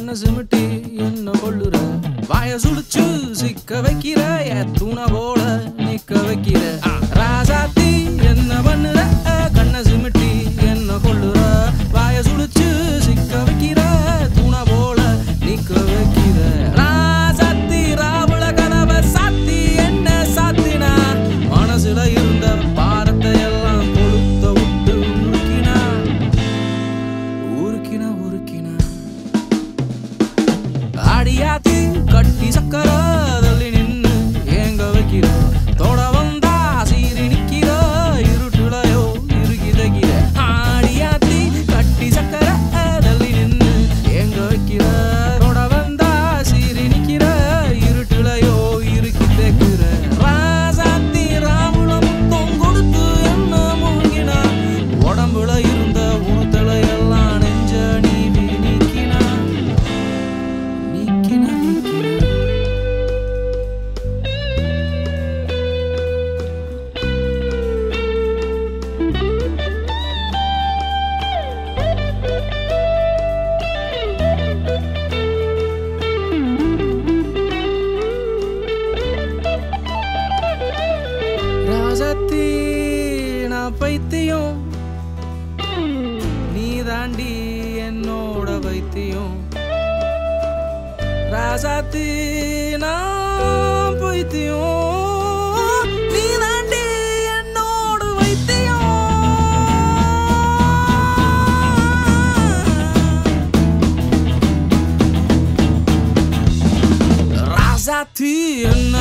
கண்ண சிமிட்டி என்ன கொள்ளுற வாய சுழிச்சு சிக்க வைக்கிற தூண போல நிக்க வைக்கிற ராசாத்தி என்ன பண்ணுற கண்ண சிமிட்டி என்ன கொள்ளுற வாய சுழிச்சு சிக்க வைக்கிற தூண போல நிக்க வைக்கிற ராசாத்தி ராவுல கதவை சாத்தி என்ன சாத்தினா மனசுல இருந்த பாரத்தை எல்லாம் கொளுத்த விட்டு உருக்கினா உருக்கினா உருக்கினா அடியாத்தி கட்டி சக்கர தள்ளி நின்னு ஏங்க வைக்கிற தொட வந்தா சீறி நிக்கிற இருட்டுலையோ இறுகி தகிற ஆடியாத்தி கட்டி சக்கர தள்ளி நின்னு ஏங்க வைக்கிற தொட வந்தா சீறி நிக்கிற இருட்டுலையோ இறுக்கி தைக்கிற ராசாத்தி ராமுல முத்தம் கொடுத்து என்ன மூழ்கினா உடம்புல இருந்த உறுத்தலை எல்லாம் நெஞ்ச நீவி நீக்கினா நீக்கினா நீக்கினா ராசத்தி நான் பைத்தியம் நீ தாண்டி என்னோட வைத்தியம் ராசாத்தி நான் பைத்தியம் நீ தாண்டி என்னோட வைத்தியம் ராசாத்தி என்ன